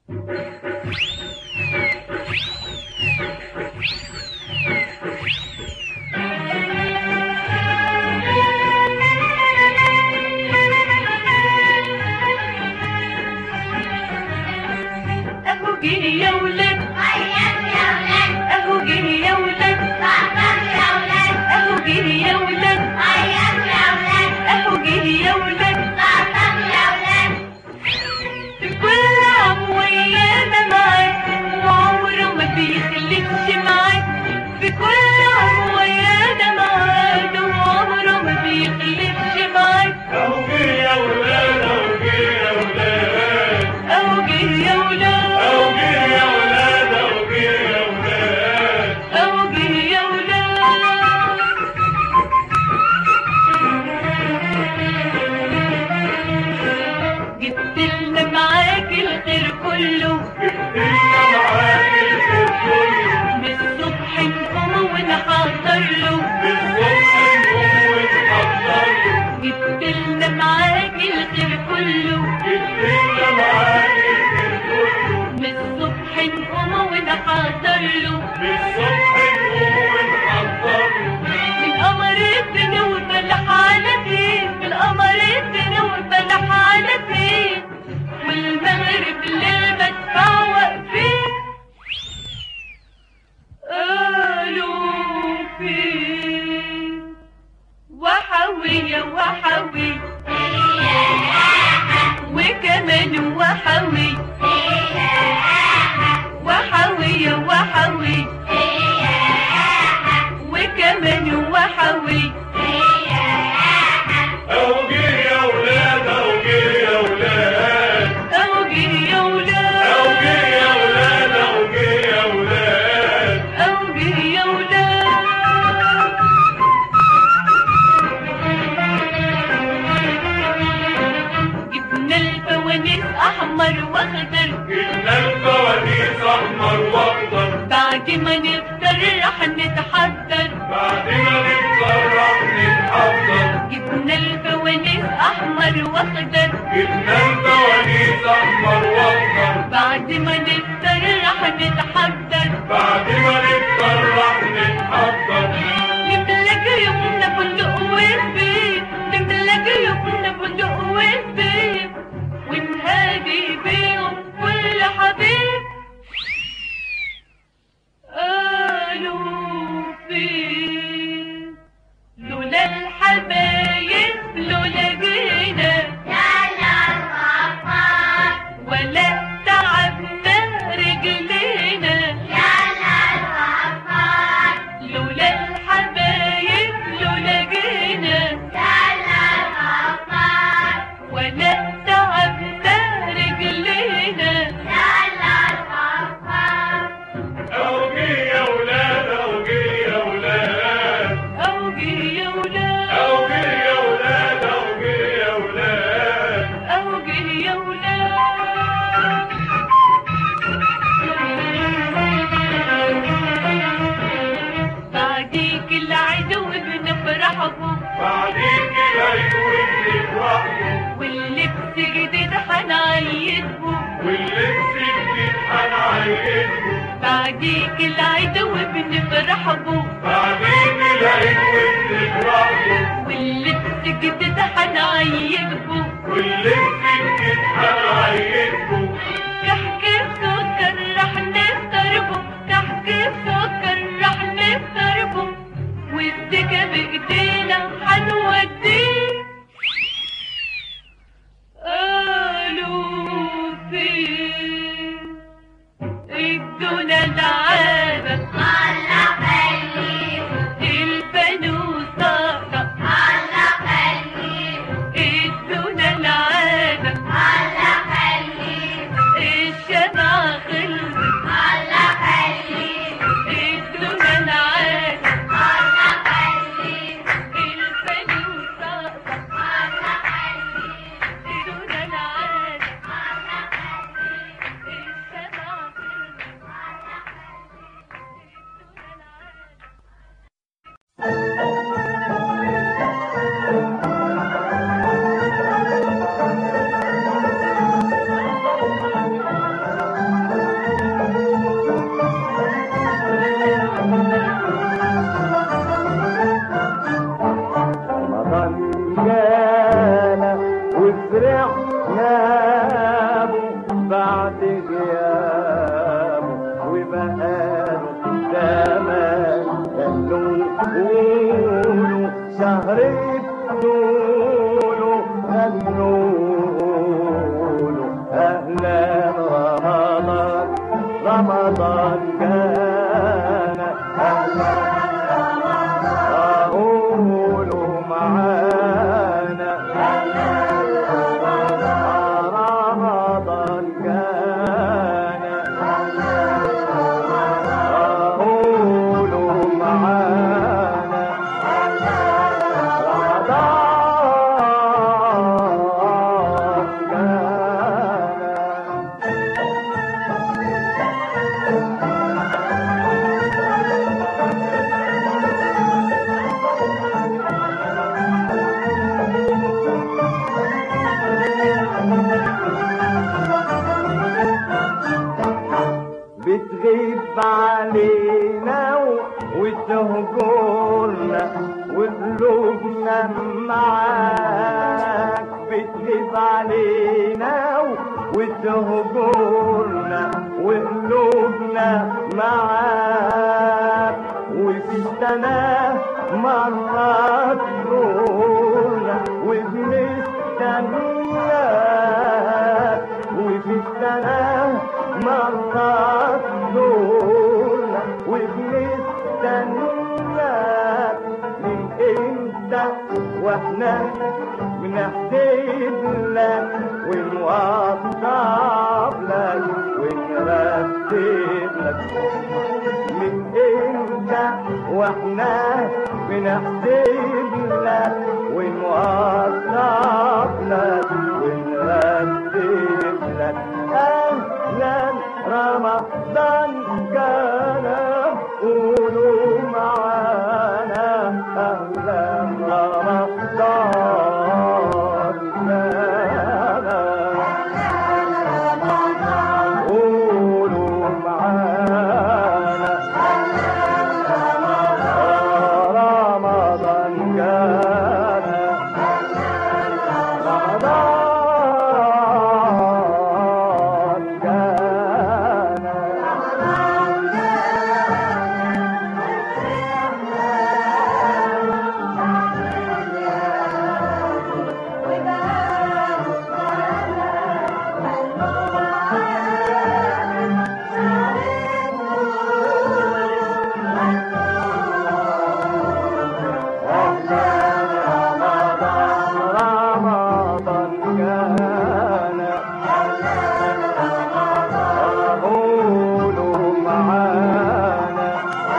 اهو جه يا ولاد اهو جه يا ولاد اهو جه يا ولاد اهو جه يا ولاد في كل عام ويانا معاك وعمره ما بيخلفش معاك في كل عام ويانا معاك وعمره ما بيخلفش معاك أهو جه يا ولاد أهو جه يا ولاد اهو جه يا ولاد أهو جه يا ولاد أهو جه يا ولاد اهو جه يا ولاد جبت لنا معاك الخير كله جبتلنا معاك الخير كله من الصبح نقوم ونحضر له بالصبح نقوم ونحضر له جبت لنا معاك الخير كله جبتلنا معاك الخير كله من الصبح نقوم ونحضر له بالصبح نقوم ونحضر له من قمر الدنيا وفلح على فين من قمر الدنيا وفلح على فين والمغرب للمدفع واقفين قالوا فين وحوية وحوي وكمان وحوي وحوية وحوي وكمان وحوي أهو جه يا ولاد أهو جه يا ولاد أهو جه يا ولاد أهو جه يا ولاد أهو جه يا ولاد أهو جه يا ولاد جبنا الفوانيس أحمر وأخضر جبنا الفوانيس أحمر وأخضر بعد ما نفطر رح نتحضر بعد ما نتسرح نتحضر جبنا الفوانيس أحمر وأخضر جبنا الفوانيس أحمر وأخضر بعد ما نفطر رح نتحضر بعد ما نتسرح نتحضر نملى جيوبنا فندق وزبيب نملى جيوبنا فندق وزبيب ونهادي بيهم كل حبيب قالوا فين لولا الحبايب لولا جينا ولا تعبنا رجلينا لولا الحبايب لولا جينا ولا تعبنا رجلينا أهو جه يا ولاد أهو جه يا ولاد أو جه يا ولاد أهو جه يا ولاد أهو جه يا ولاد أو جه يا ولاد بعديك العدو بنفرح به بعديك العيد ونفرح له واللبس جديد حنعيد به واللبس جديد هنعيده بعديك العدو بنفرح به بعدين العيد ونفرح له واللبس جديد حنعيد به واللبس جديد هنعيده كحك بسكر رح نفطر به كحك بسكر رح نفطر به والسكة بإيدينا حنوديه قالوا فين ادونا العابة الفانوسة ادونا العابة سابه بعد غيابه وبقاله زمان قالوا قولوا شهر بطوله قالوا أهلا رمضان رمضان كان أهلا قولوا معانا رمضان كان قولوا معانا رمضان كان بتغيب علينا و- وتهجرنا وقلوبنا معاك بتغيب علينا و- وتهجرنا وقلوبنا معاك وفي السنة مرة تزورنا وبنستناك وفي السنة مرة تزورنا وبنستناك من امتى واحنا بنحسب لك ونوصف لك ونرتب لك من امتى واحنا بنحسب لك ونوصف لك ونرتب لك اهلا رمضان كان قولوا معانا اهلا رمضان كان قولوا معانا رمضان كان رمضان كان رمضان كان قولوا معانا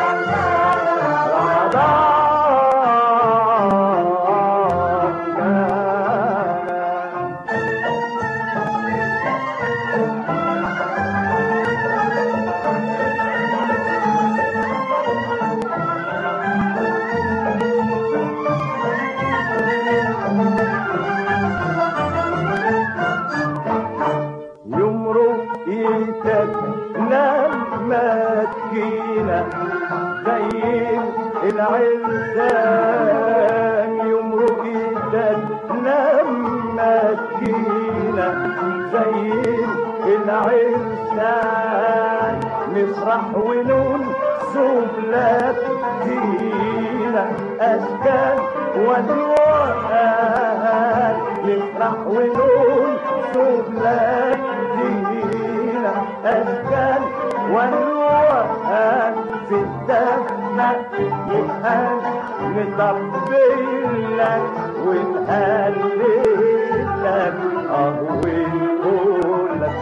رمضان كان يمرق ايدك لما تجينا زي العزام يمرق ايدك لما تجينا زي العزام نفرح ونون سبلات دينا أشكال والوان نفرح ونون سبلات دينا أشكال والوان في الدفة نبقى نطبل لك ونهلل لك أهو ونقول لك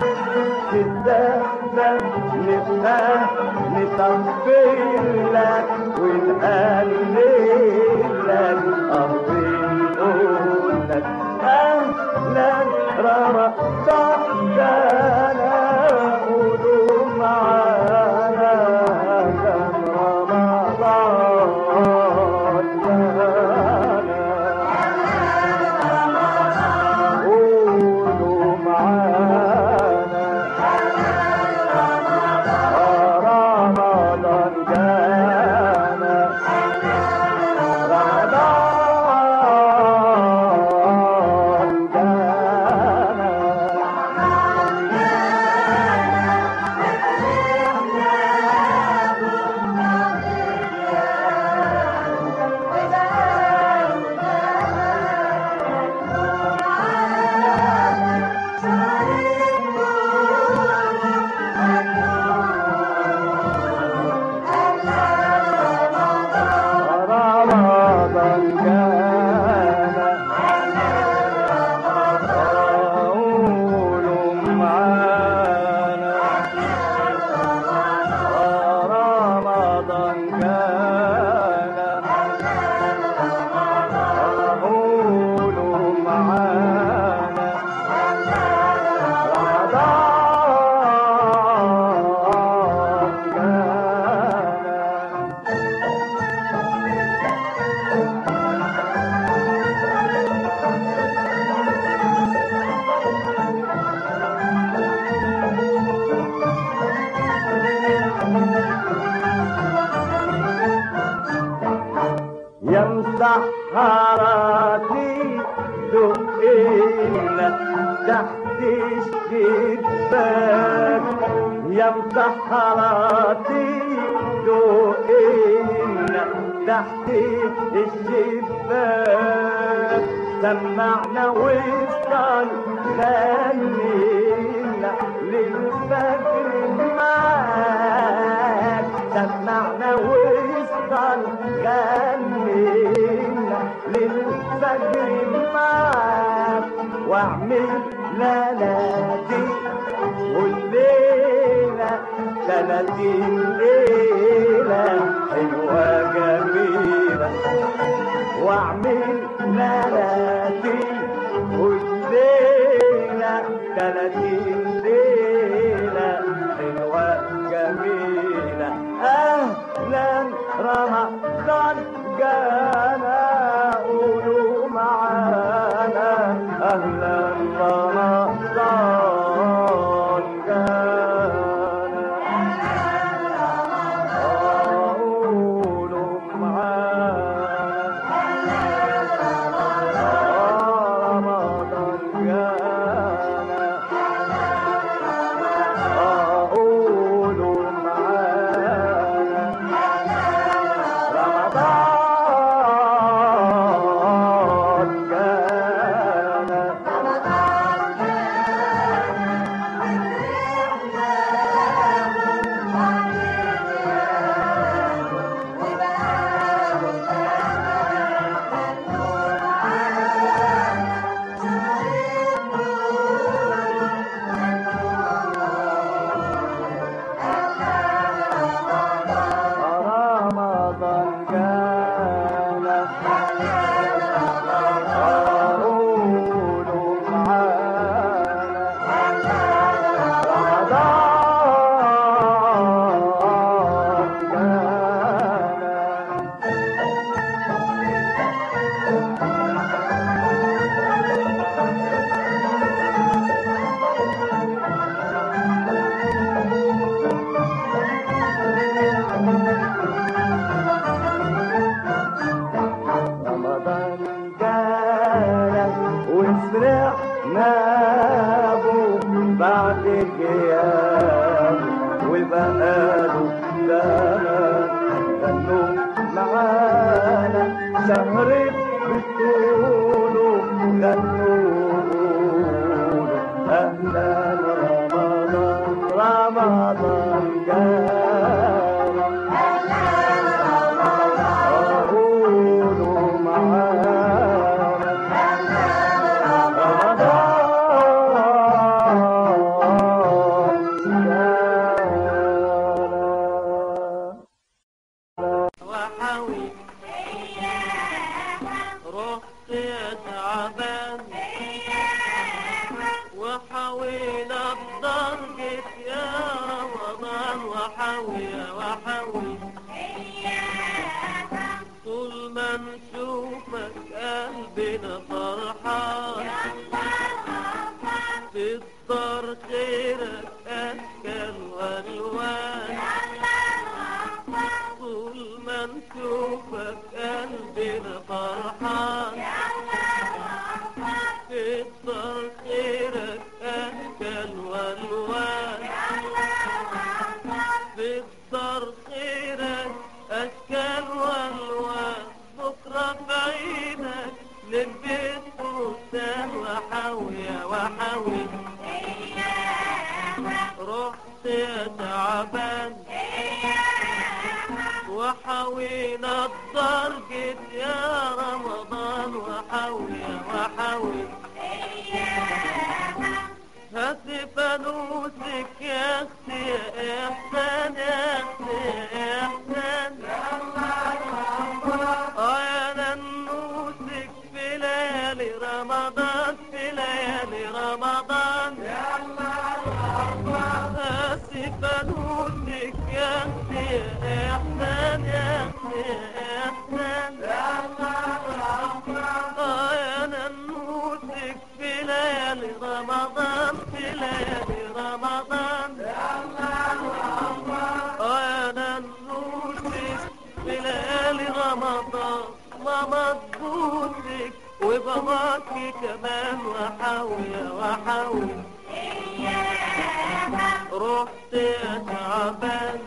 تتدخل نبقى نطبل لك ونقلل لك أو ونقول لك أهلا رمضان جانا قولوا معانا كان رمضان جانا قولوا معانا رمضان جانا رمضان جانا الشباك يا مسحراتي دوقينا تحت الشباك سمعنا وصل خلينا للفجر معاك سمعنا وصل خلينا للفجر معاك واعمل ليلاتي والليلة ثلاثين ليلة حلوة جميلة واعمل ليلاتي والليلة ثلاثين ليلة حلوة جميلة أهلا رمضان جانا قولوا معانا أهلا رمضان جانا قولوا معانا رمضان جانا قولوا معانا رمضان جانا رمضان جانا قولوا معانا رمضان جانا رمضان جانا وفرحنا به بعد غياب وبقاله زمان غنوا معانا شهر بتقولوا غنوا أهلا رمضان رمضان جانا قولوا معانا رمضان جانا وحوي رحت يا تعبان وحوينا الضرقة يا رمضان وحوي وحوي طول ما نشوفك قلبنا فرحان تقدر خيرك أشكال والوان طول ما نشوفك قلبنا فرحان تقدر خيرك أشكال والوان تقدر خيرك أشكال والوان بكرة بعيدك للبيت فستان وحوي وحوي رحت يا تعبان وحوينا الضرقة يا رمضان وحوي وحوي هات فانوسك يا اختي يا احسان يا اختي يا احسان اه يا ننوسك في ليالي رمضان في ليالي رمضان هات فانوسك يا اختي يا احسان يا اختي يا احسان اه يا ننوسك في ليالي رمضان في ليالي رمضان اه يا ننوسك في ليالي رمضان ما مضبوطك وبقى رماكي كمان وحاوي وحاوي رحت يا شعبان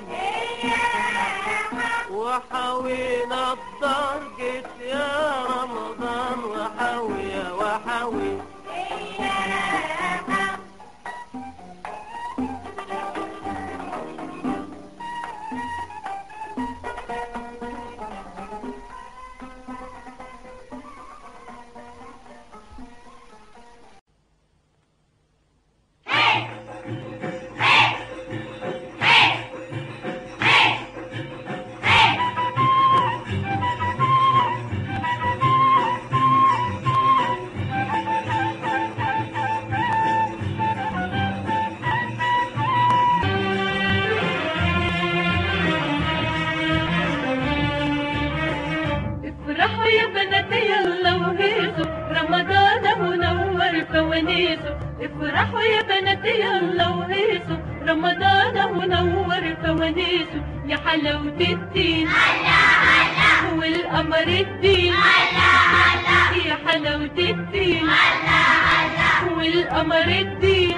وحاوينا الدار جيت يا رمضان وحاوي يا وحاوي افرحوا يا بنات يلا وهيصوا رمضان منور فوانيسه افرحوا يا بنات يلا وهيصوا رمضان منور فوانيسه يا حلاوة الدين والقمر الدين يا حلاوة الدين والقمر الدين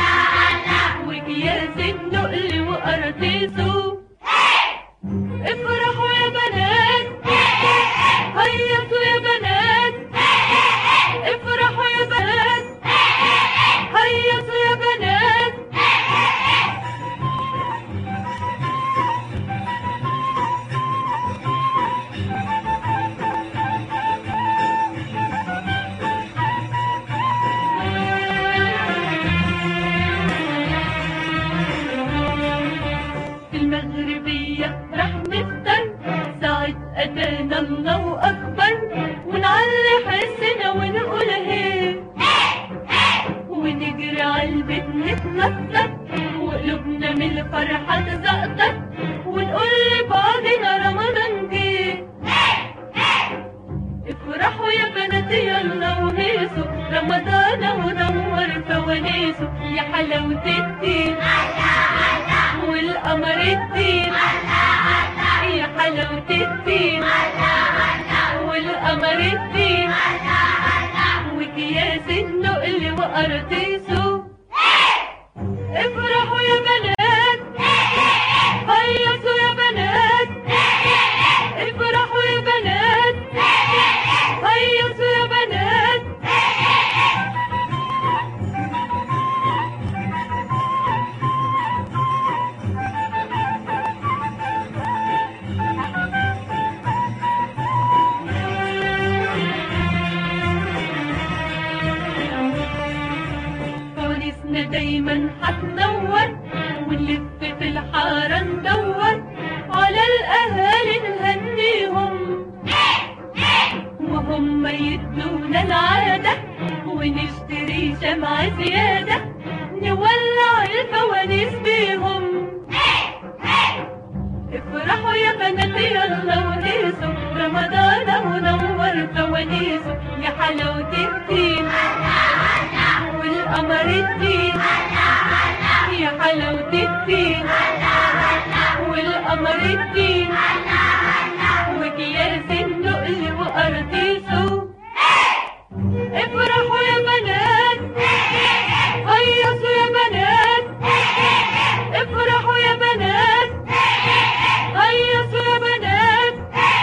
وجياز النقل وقراطيسه افرحوا يا بنات هيصوا يا بنات افرحوا يا بنات هيصوا يا بنات في المغربية راح نفطر ساعة أذان الله أكبر ونعلي حسنا ونقول هي ونجري عالبيت نتنطط وقلوبنا من الفرحة تزقطط ونقول لبعضنا رمضان جه افرحوا يا بنات يلا وهيصوا رمضان ونور فوانيسه يا حلاوة الدين والقمر الدين يا حلاوة الدين والقمر الدين وكياس النقل وقراطيسه افرحوا يا بنات هيصوا يا بنات افرحوا يا بنات هيصوا يا بنات فوانيسنا دايما هتنور ونلف في الحارة ندور على الأهالي نهنيهم وهم يدونا العادة ونشتري شمعة زيادة نولع الفوانيس بيهم افرحوا يا بنات يلا وهيصوا رمضان منور فوانيسه يا حلاوة الدين والقمر الدين يا حلاوة الدين والقمر الدين وكياس النقل وقراطيسه افرحوا يا بنات هيصوا يا بنات افرحوا يا بنات هيصوا يا بنات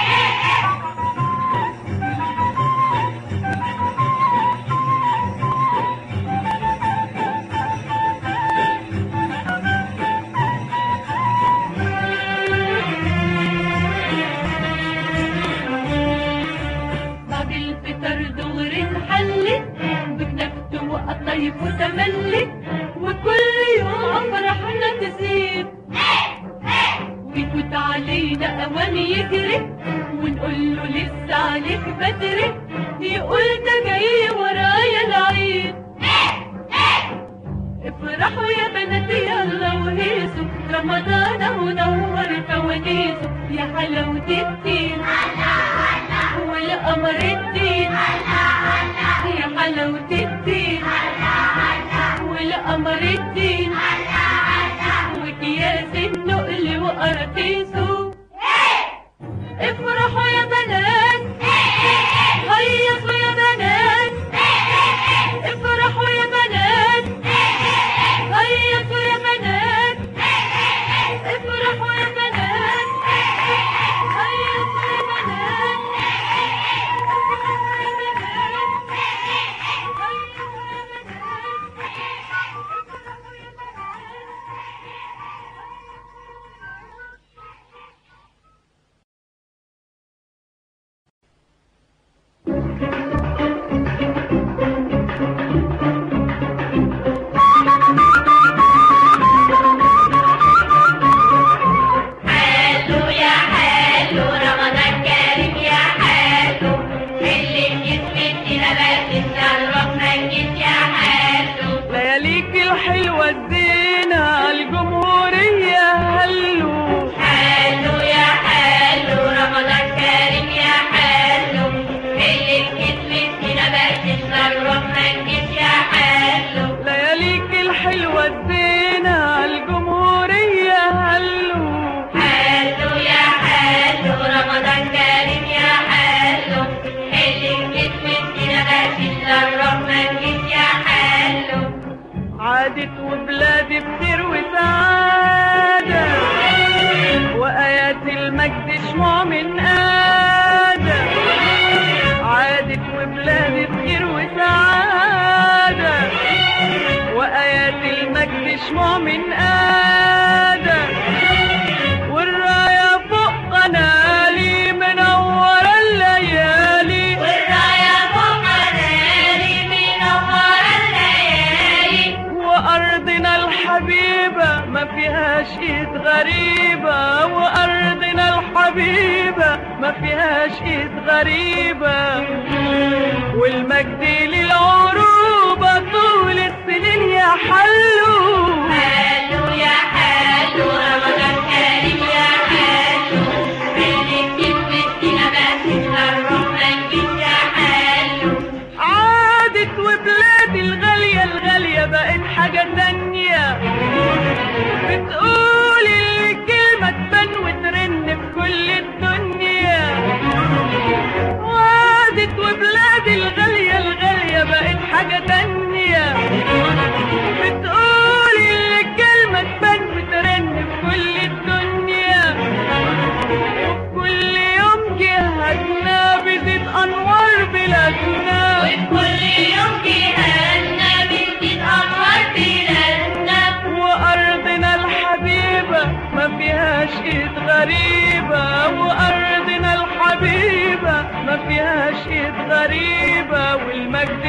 بعد الفطر دغري نحلي بكنفت وقطيف وتملي وكل يوم فرحنا تزيد ويفوت علينا اوان يجري ونقول له لسه عليك بدري يقول ده جاي ورايا العيد افرحوا يا بنات يلا وهيصوا رمضان منور فوانيسه يا حلاوة الدين والقمر الدين يا حلاوة الدين والقمر الدين وكياس النقل وقراطيسه افرحوا يا بنات هيصوا يا بنات لياليك الحلوة الزينة الجمهورية هلو حلو يا حلو رمضان كريم يا حلو اللي بكسوة هنا بقى تشرب ما تجيش يا حلو لياليك الحلوة الزينة الجمهورية هلو حلو يا حلو رمضان كريم يا حلو اللي بكسوة هنا بقى تشرب ما تجيش يا حلو عادت وبلادي بخير وسعادة وآيات المجد شموع من آدم عادت وبلادي بخير وسعادة وآيات المجد شموع من آدم والراية فوق قنالي منورة الليالي والراية فوق ناري منورة الليالي وأرضنا الحبيبة ما فيهاش إيد غريبة وأرضنا الحبيبة ما فيهاش إيد غريبة والمجد للعروبة طول السنين يا حلو حلو يا حلو رمضان كريم يا حلو اللي كسبت نبات الشرف ما نجيش يا حلو عادت وبلادي الغالية الغالية بقت حاجة تانية بتقول الكلمة تبان وترن في كل الدنيا وعادت وبلادي الغالية الغالية بقت حاجة تانية بتقول الكلمة تبان وترن في كل الدنيا وكل يوم جهتنا بزيد أنوار بلادنا وكل يوم جهازنا بنزيد أنوار بلادنا وأرضنا الحبيبة ما فيهاش إيد غريبة وأرضنا الحبيبة ما فيهاش إيد غريبة والمجد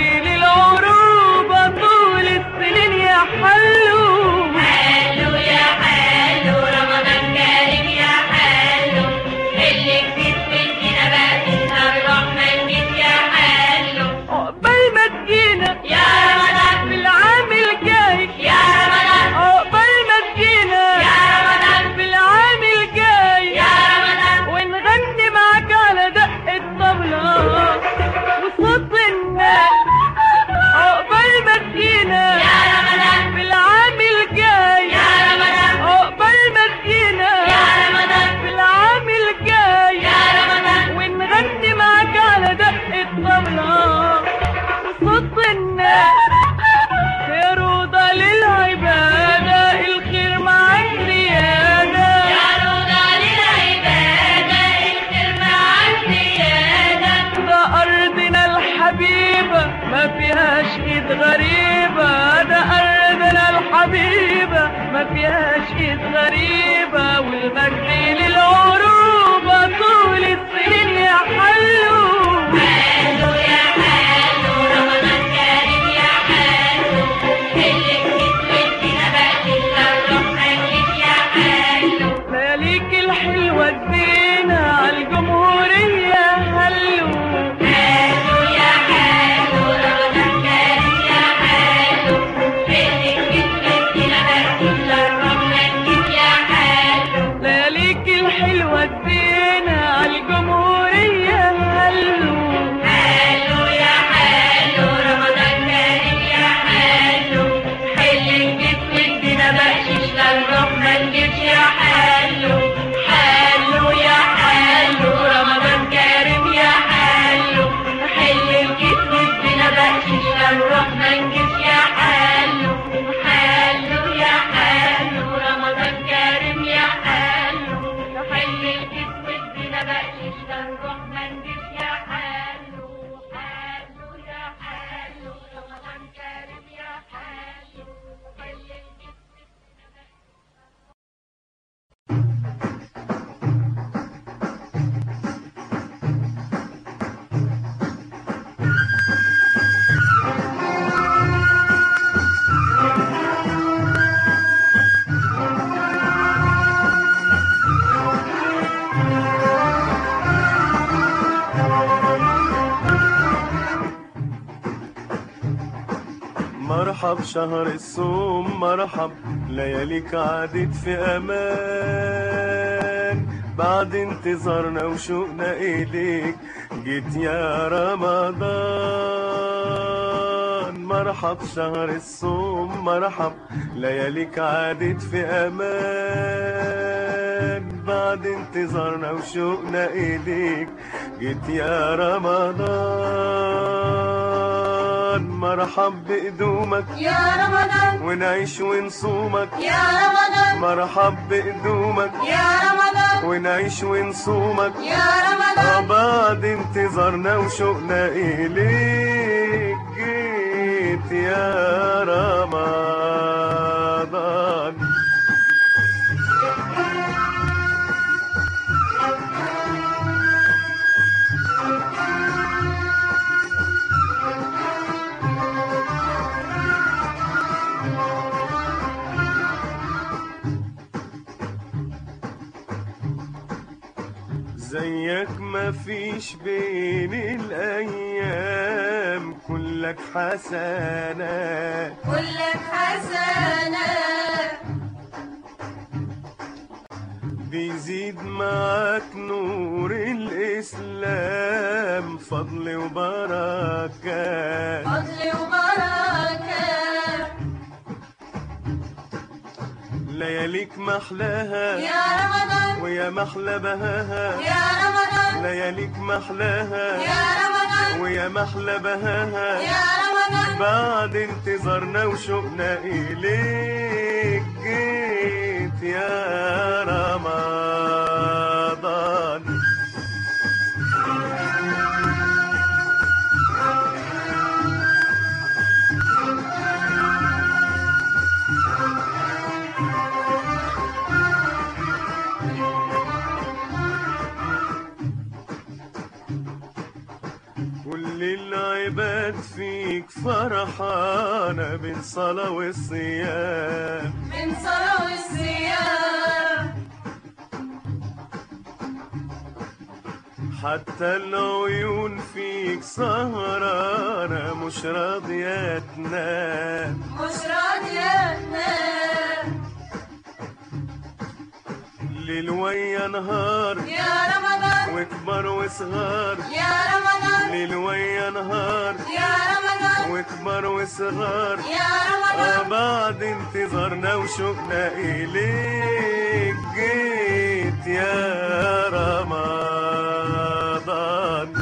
للعروبة طول السنين يا حلو حلو يا حلو رمضان كريم يا حلو اللي كسبت نبات الشرف ما نجيش يا حلو عقبال ما تجينا يا رمضان في العام الجاي يا رمضان عقبال ما تجينا يا رمضان في العام الجاي يا رمضان ونغني معاك على دق الطبلة وصوت الناس عقبال ما تجينا يا رمضان في العام الجاي يا رمضان عقبال ما تجينا يا رمضان في العام الجاي يا رمضان ونغني معاك على دق الطبلة وصوت الناس في روضة للعبادة الخير مع الزيادة يا روضة للعبادة الخير مع الزيادة ده أرضنا الحبيبة ما فيهاش إيد غريبة ده أرضنا الحبيبة ما فيهاش إيد غريبة والمجد للعروبة طول السنين يا حلو حلو يا حلو رمضان كريم يا حلو اللي كسبت نبات الشرف ما نجيش يا حلو لياليك الحلوة الزينة الجمهورية هلو حلو يا حلو رمضان كريم يا حلو اللي كسبت نبات الشرف ما نجيش يا حلو لياليك الحلوة مرحب شهر الصوم مرحب لياليك عادت في امان بعد انتظارنا وشوقنا اليك جيت يا رمضان مرحب شهر الصوم مرحب لياليك عادت في امان بعد انتظارنا وشوقنا اليك جيت يا رمضان مرحب بقدومك يا رمضان ونعيش ونصومك يا رمضان مرحب بقدومك يا رمضان ونعيش ونصومك يا رمضان بعد انتظارنا وشوقنا إليك جيت يا رمضان زيك ما فيش بين الأيام كلك حسنات كلك حسنة بيزيد معاك نور الإسلام فضل وبركات فضل وبركة لياليك محلاها يا رمضان ويا محلى بهاها يا رمضان لياليك محلاها يا رمضان ويا محلى بهاها يا رمضان بعد انتظارنا وشوقنا إليك جيت يا رمضان كل العباد فيك فرحانة بين صلاة والصيام من صلاة والصيام حتى العيون فيك سهرانة مش راضية تنام مش راضية تنام ليل ويا نهار يا رمضان وكبر وصغار يا رمضان ليل ويا نهار يا رمضان وكبر وصغار يا آه رمضان بعد انتظارنا وشوقنا إليك جيت يا رمضان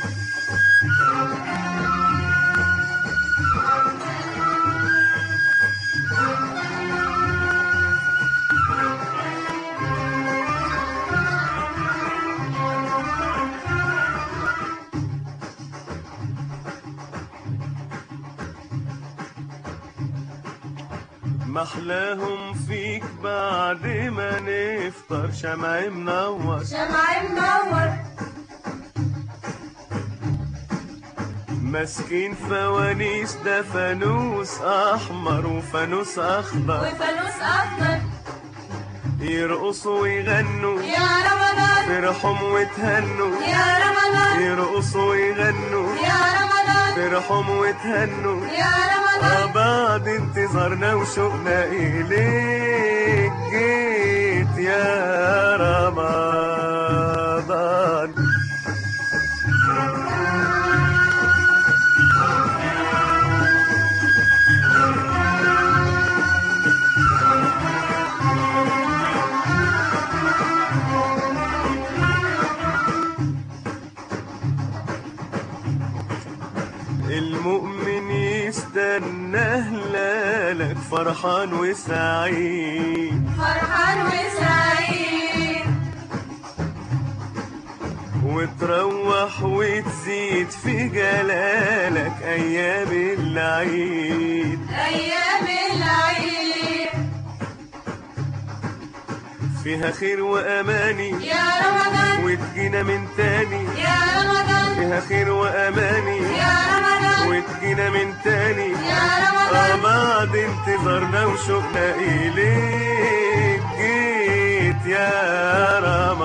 محلاهم فيك بعد ما نفطر شمع منور شمع منور ماسكين فوانيس ده فانوس احمر وفانوس اخضر وفانوس أخضر يرقصوا ويغنوا يا رمضان فرحهم وتهنوا يا رمضان يرقصوا ويغنوا يا رمضان فرحهم وتهنوا يا رمضان آه بعد انتظارنا وشوقنا إليك جيت يا رمضان المؤمن يستنى هلالك فرحان وسعيد فرحان وسعيد وتروح وتزيد في جلالك ايام العيد أيام العيد فيها خير واماني يا رمضان وتجينا من تاني يا رمضان فيها خير واماني يا رمضان وتجينا من تاني يا آه رمضان بعد انتظارنا وشوقنا إليك جيت يا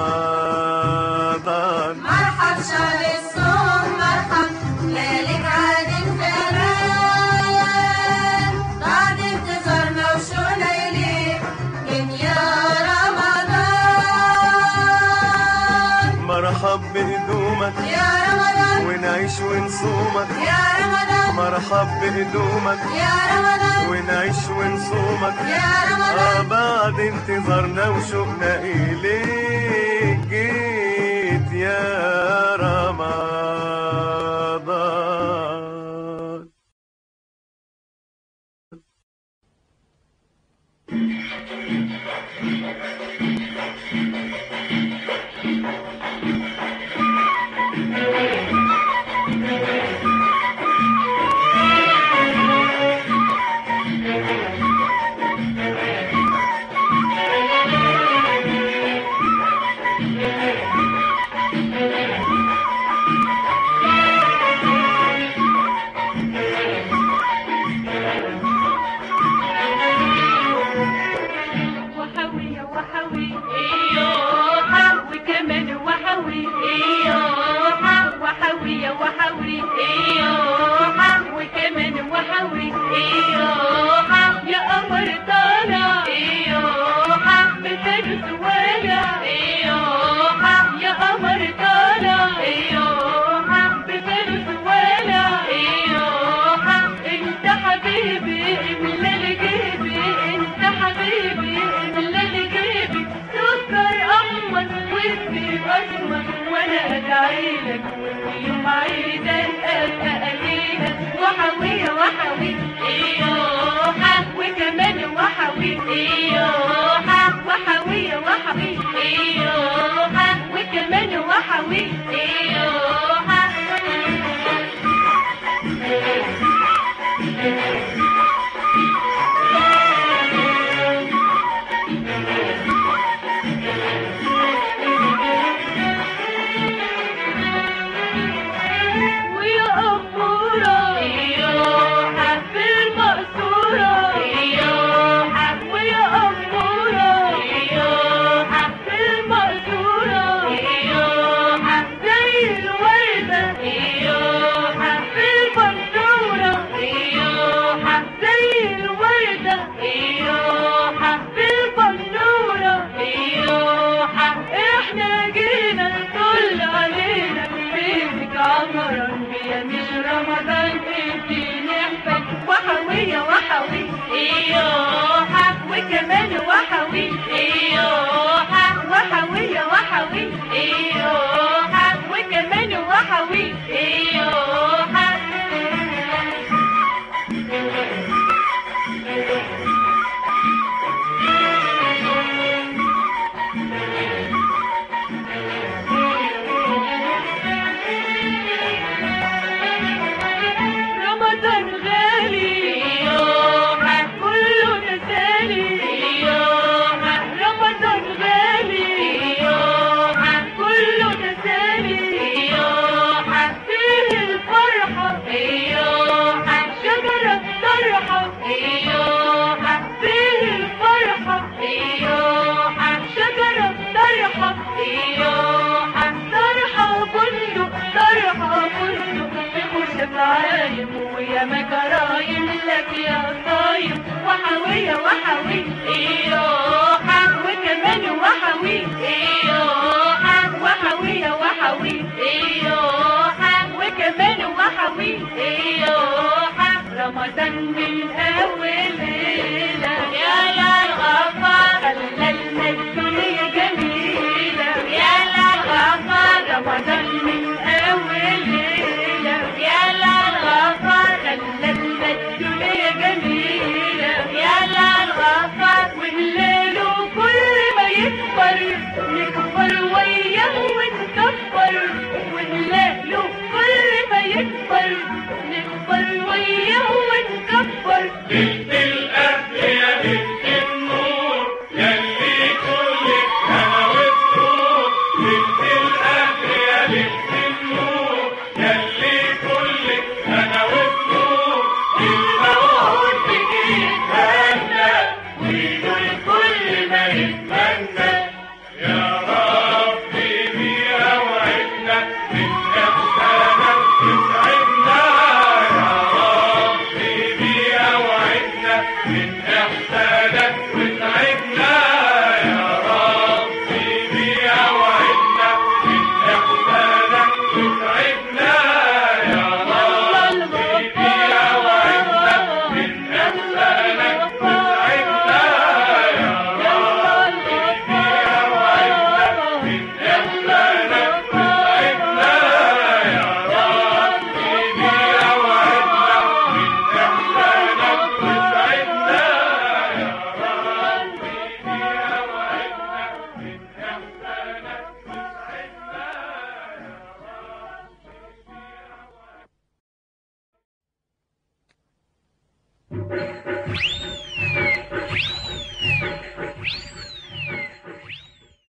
رمضان مرحب شهر الصوم مرحب لياليك عاد في امان مرحب بهدومك يا رمضان ونعيش ونصومك يا رمضان مرحب بهدومك يا رمضان ونعيش ونصومك يا رمضان آه بعد انتظارنا وشوقنا إليك جيت يا رمضان وحوي وحوي ايوه وكمان وحوي ايوه وحوي وحوي ايوه وكمان وحوي ايوه يا قمر طالع ايوه بتجس ولا ايوه يا قمر طالع ايوه بتجس ولا ايوه انت حبيبي املا جيبي انت حبيبي املا جيبي سكر احمر واسمي اسمر وانا ادعي لك ويوم عيدك ابقى اجيلك وحوي وحوي ايوه وكمان وحوي ايوه وحوي وحوي ايوه وكمان وحوي ايوه ويا أمورة في المقصورة ويا أمورة في المقصورة زي الوردة في البندورة زي الوردة في البندورة احنا جينا نطل علينا بيتك عمرا يا مش رمضان انتي نحفل وحوية وحوي ايوه وكمان وحوي ايوه وحوية وحوي ايوه وكمان وحوي ايوه رمضان غالي كله تسالي رمضان غالي كله تسالي فيه الفرحة شجرة طرحة فيه الفرحة شجرة طرحة طرحة بندق طرحة بندق بخشب عايم ويا ما جرايم لك يا صايم وحوية وحوي ايوه وكمان وحوي ايوه وحوية وحوي ايوه وكمان وحوي ايوه رمضان من اول ليلة يا لا الغفار خلى الدنيا جميلة يا لا الغفار رمضان من اول ليلة يا لا الغفار خلى الدنيا جميلة يا لا الغفار والليل كل ما يكبر نكبر وياه ونكبر والليل كل ما يكبر نكبر وياه ونكبر بنت القبل يا بنت النور يلي كلك انا والسرور بنت القبل يا بنت النور يلي كلك انا والسرور الموعود بيجي يتهنى ويقول كل ما يتمنى يا ربي بيها وعدنا من نفسنا تسعدنا يا ربي بيها وعدنا من احسانك وسعدنا